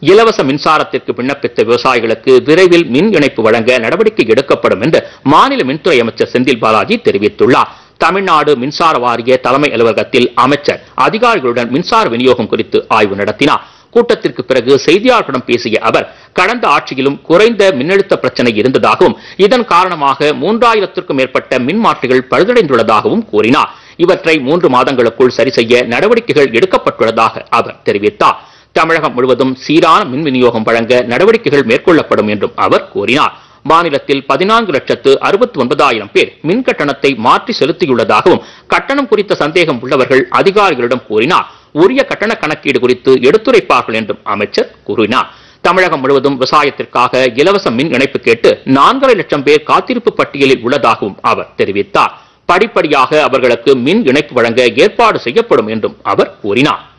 இலவச மின்சாரத்திற்கு விண்ணப்பித்த விவசாயிகளுக்கு விரைவில் மின் இணைப்பு வழங்க நடவடிக்கை எடுக்கப்படும் என்று மாநில மின்துறை அமைச்சர் செந்தில் பாலாஜி தெரிவித்துள்ளார் தமிழ்நாடு மின்சார வாரிய தலைமை அலுவலகத்தில் அமைச்சர் அதிகாரிகளுடன் மின்சார விநியோகம் குறித்து ஆய்வு நடத்தினார் கூட்டத்திற்கு பிறகு செய்தியாளர்களிடம் பேசிய அவர் கடந்த ஆட்சியிலும் குறைந்த மின்னழுத்த பிரச்சனை இருந்ததாகவும் இதன் காரணமாக மூன்றாயிரத்திற்கும் மேற்பட்ட மின் மாற்றிகள் பழுதடைந்துள்ளதாகவும் கூறினார் இவற்றை மூன்று மாதங்களுக்குள் சரி செய்ய நடவடிக்கைகள் எடுக்கப்பட்டுள்ளதாக அவர் தெரிவித்தார் தமிழகம் முழுவதும் சீரான மின் விநியோகம் வழங்க நடவடிக்கைகள் மேற்கொள்ளப்படும் என்றும் அவர் கூறினார் மாநிலத்தில் பதினான்கு லட்சத்து அறுபத்தி ஒன்பதாயிரம் பேர் மின் கட்டணத்தை மாற்றி செலுத்தியுள்ளதாகவும் கட்டணம் குறித்த சந்தேகம் உள்ளவர்கள் அதிகாரிகளிடம் கூறினார் உரிய கட்டண கணக்கீடு குறித்து எடுத்துரைப்பார்கள் என்றும் அமைச்சர் கூறினார் தமிழகம் முழுவதும் விவசாயத்திற்காக இலவச மின் இணைப்பு கேட்டு நான்கரை லட்சம் பேர் காத்திருப்பு பட்டியலில் உள்ளதாகவும் அவர் தெரிவித்தார் படிப்படியாக அவர்களுக்கு மின் இணைப்பு வழங்க ஏற்பாடு செய்யப்படும் என்றும் அவர் கூறினார்